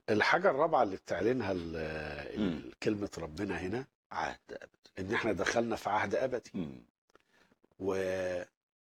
الحاجة الرابعة اللي بتعلنها ال- ال- مم. كلمة ربنا هنا عهد ابدي ان احنا دخلنا في عهد ابدي مم. ولو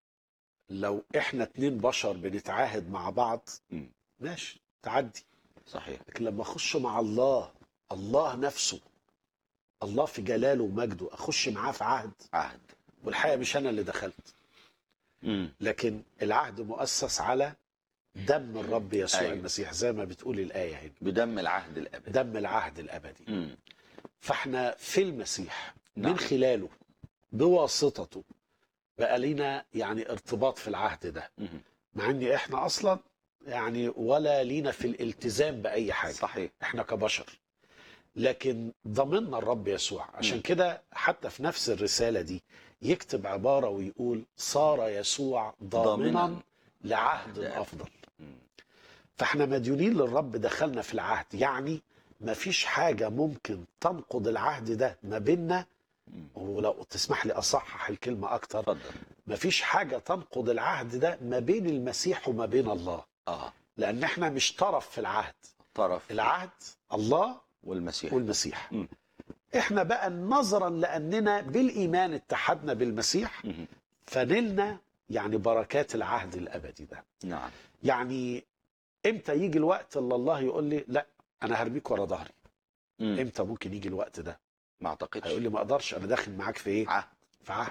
احنا اتنين بشر بنتعاهد مع بعض مم. ماشي تعدي صحيح لكن لما اخش مع الله الله نفسه الله في جلاله ومجده اخش معاه في عهد عهد والحقيقه مش انا اللي دخلت مم. لكن العهد مؤسس على دم الرب يسوع أيوة. المسيح زي ما بتقول الايه هنا بدم العهد الابدي دم العهد الابدي مم. فاحنا في المسيح نعم. من خلاله بواسطته بقى لينا يعني ارتباط في العهد ده مم. مع ان احنا اصلا يعني ولا لينا في الالتزام باي حاجه صحيح احنا كبشر لكن ضمننا الرب يسوع عشان مم. كده حتى في نفس الرساله دي يكتب عباره ويقول صار يسوع ضامنا ضامناً لعهد لعهد افضل مم. فاحنا مديونين للرب دخلنا في العهد يعني ما فيش حاجه ممكن تنقض العهد ده ما بيننا مم. ولو تسمح لي اصحح الكلمه اكتر اتفضل ما فيش حاجه تنقض العهد ده ما بين المسيح وما بين الله اه لان احنا مش طرف في العهد طرف العهد الله والمسيح والمسيح مم. احنا بقى نظرا لاننا بالايمان اتحدنا بالمسيح مم. فنلنا يعني بركات العهد الابدي ده نعم يعني امتى يجي الوقت اللي الله يقول لي لا انا هرميك ورا ظهري مم. امتى ممكن يجي الوقت ده ما اعتقدش هيقول لي ما اقدرش انا داخل معاك في ايه عهد في عهد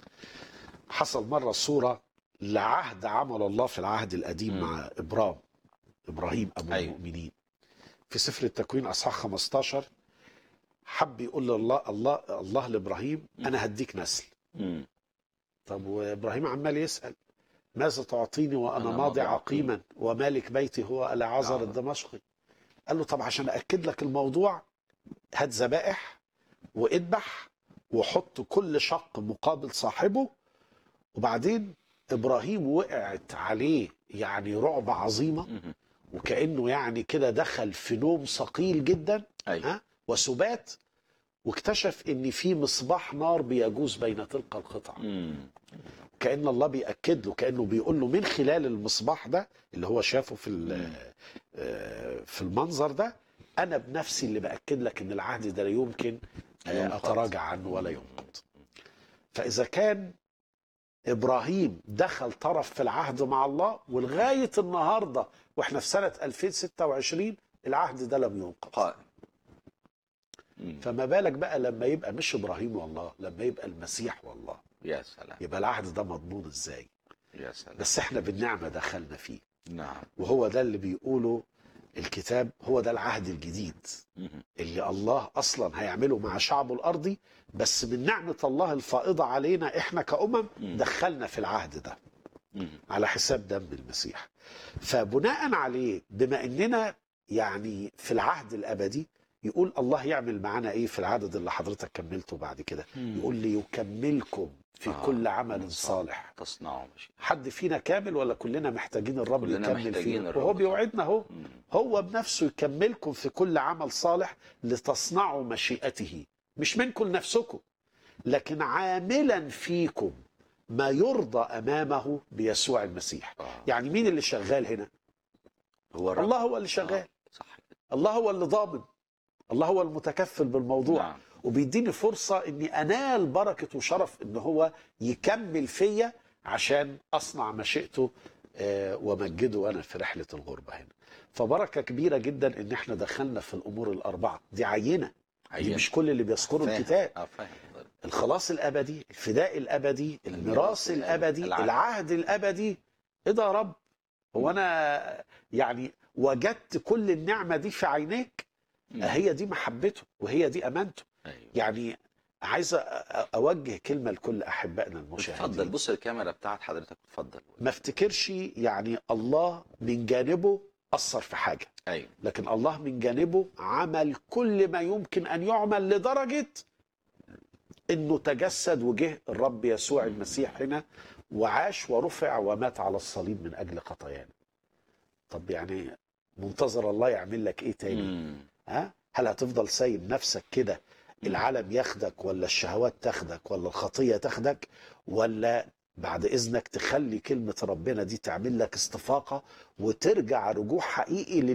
حصل مره صوره لعهد عمل الله في العهد القديم مم. مع ابرام ابراهيم ابو أيوة. المؤمنين في سفر التكوين اصحاح 15 حب يقول لله الله الله لابراهيم مم. انا هديك نسل مم. طب وابراهيم عمال يسال ماذا تعطيني وانا أنا ماضي ماضي عقيما ومالك بيتي هو العازر العازر. الدمشقي قال له طب عشان اكد لك الموضوع هات ذبائح واذبح وحط كل شق مقابل صاحبه وبعدين ابراهيم وقعت عليه يعني رعب عظيمه مم. وكانه يعني كده دخل في نوم ثقيل جدا ايوه ها وسبات واكتشف ان في مصباح نار بيجوز بين تلك القطع مم. كان الله بياكد له كانه بيقول له من خلال المصباح ده اللي هو شافه في ال- مم. آه، في المنظر ده انا بنفسي اللي باكد لك ان العهد ده لا يمكن آه، ينقض. اتراجع عنه ولا ينقض فاذا كان ابراهيم دخل طرف في العهد مع الله ولغايه النهارده واحنا في سنه 2026 العهد ده لم ينقض قائم مم. فما بالك بقى لما يبقى مش ابراهيم والله لما يبقى المسيح والله يا سلام يبقى العهد ده مضمون ازاي يا سلام بس احنا بالنعمه دخلنا فيه نعم وهو ده اللي بيقوله الكتاب هو ده العهد الجديد مم. اللي الله اصلا هيعمله مع شعبه الارضي بس من نعمه الله الفائضه علينا احنا كامم مم. دخلنا في العهد ده مم. على حساب دم المسيح فبناء عليه بما اننا يعني في العهد الابدي يقول الله يعمل معانا ايه في العدد اللي حضرتك كملته بعد كده مم. يقول لي يكملكم في آه. كل عمل صالح تصنعوا مشي حد فينا كامل ولا كلنا محتاجين الرب كلنا يكمل محتاجين فينا الرب وهو طبعا. بيوعدنا اهو مم. هو بنفسه يكملكم في كل عمل صالح لتصنعوا مشيئته مش منكم لنفسكم لكن عاملا فيكم ما يرضى امامه بيسوع المسيح آه. يعني مين اللي شغال هنا هو الرب الله هو اللي شغال آه. صح كده. الله هو اللي ضامن الله هو المتكفل بالموضوع نعم. وبيديني فرصة اني انال بركة وشرف ان هو يكمل فيا عشان اصنع مشيئته آه، وامجده انا في رحلة الغربة هنا فبركة كبيرة جدا ان احنا دخلنا في الامور الاربعة دي عينة دي عينة. مش كل اللي بيذكروا فاهم. الكتاب اه فاهم الخلاص الابدي الفداء الابدي الميراث الميراث الابدي العهد. العهد الابدي ايه ده يا رب هو انا يعني وجدت كل النعمة دي في عينيك مم. هي دي محبته وهي دي امانته ايوه يعني عايز أ- أ- اوجه كلمه لكل احبائنا اتفضل المشاهدين بص الكاميرا بتاعت حضرتك اتفضل ما افتكرش يعني الله من جانبه اثر في حاجه ايوه لكن الله من جانبه عمل كل ما يمكن ان يعمل لدرجه انه تجسد وجه الرب يسوع المسيح هنا وعاش ورفع ومات على الصليب من اجل خطايانا طب يعني منتظر الله يعمل لك ايه تاني مم. ها هل هتفضل سايب نفسك كده العالم ياخدك ولا الشهوات تاخدك ولا الخطيه تاخدك ولا بعد اذنك تخلي كلمه ربنا دي تعمل لك استفاقه وترجع رجوع حقيقي